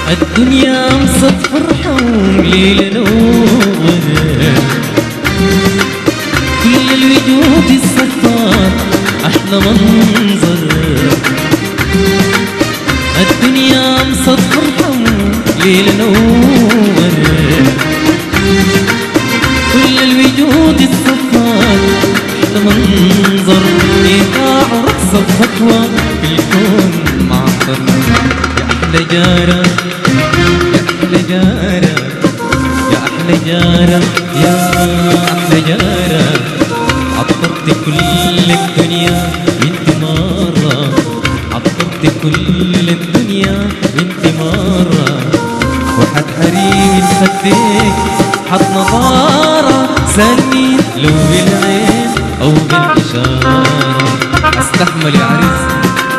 الدنيا امسط فرحة وليلة نور كل الوجود الصفات أحلى منظر الدنيا امسط فرحة وليلة نور كل الوجود الصفات أحلى منظر إيقاع رقصة خطوة في الكون معطر يا أحلى جارة يا أحلى جارة يا أحلى جارة يا أحلى جارة عطرت كل الدنيا وانت مرة عطرت كل الدنيا وانت مرة وحد حريم خديك حط نظارة سني لو بالعين أو بالإشارة استحمل يا عريس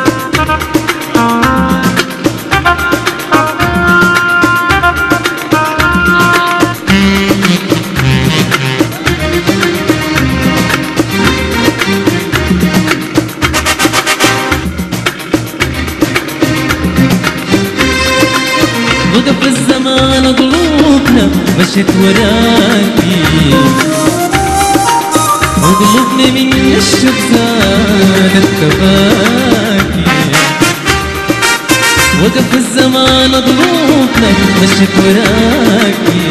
وقف الزمان قلوبنا مشت وراكي وقلوبنا من الشوق زادت تباكي وقف الزمان قلوبنا مشت وراكي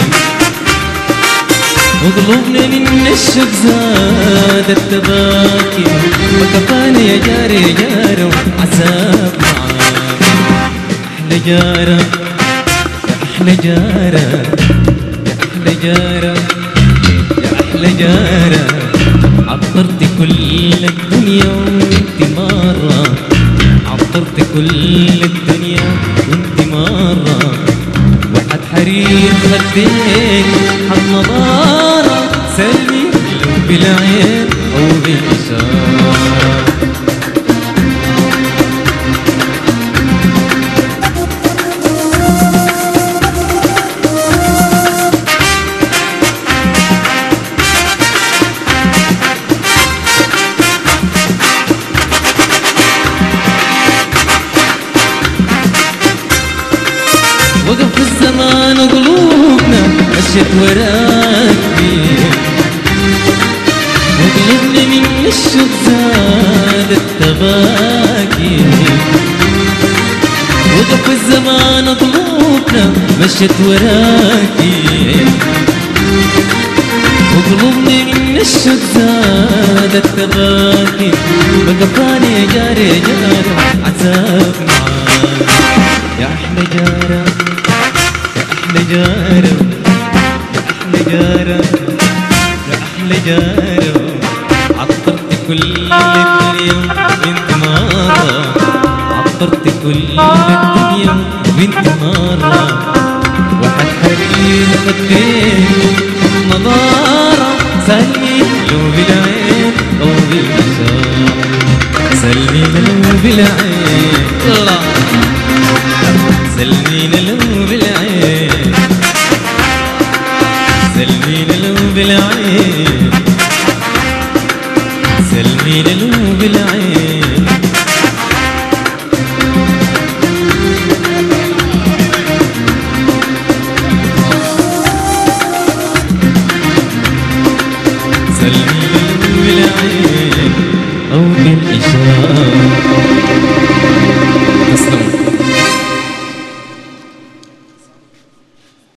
وقلوبنا من الشوق زادت تباكي وكفاني يا جاري يا جاري عذاب معاك أحلى جارة أحلى جارة يا أحلى جارة يا أحلى جارة عطرت كل الدنيا وانت مرة عطرت كل الدنيا وانت مرة وحد حرير خديك حد نظارة سلمي لو بالعين أو بالإشارة وقف الزمان وقلوبنا مشت وراكي وقلوبنا من الشوق زادت تباكي وقف الزمان وقلوبنا مشت وراكي وقلوبنا من الشوق زادت تباكي وقفاني يا جاري يا جاري عذاب معاك يا أحلى جارة يا أحلى جارة يا أحلى جارة يا أحلى جارة عطرت كل الدنيا وانت مرة عطرت كل الدنيا وانت مرة واحد حرير خدين نظارة سلمي لو بالعين أو بالإشارة سلمي لو بالعين الله سلمينا لو بالعين سلمينا لو بالعين سلمينا لو بالعين سلمينا لو بالعين أو بالإشارة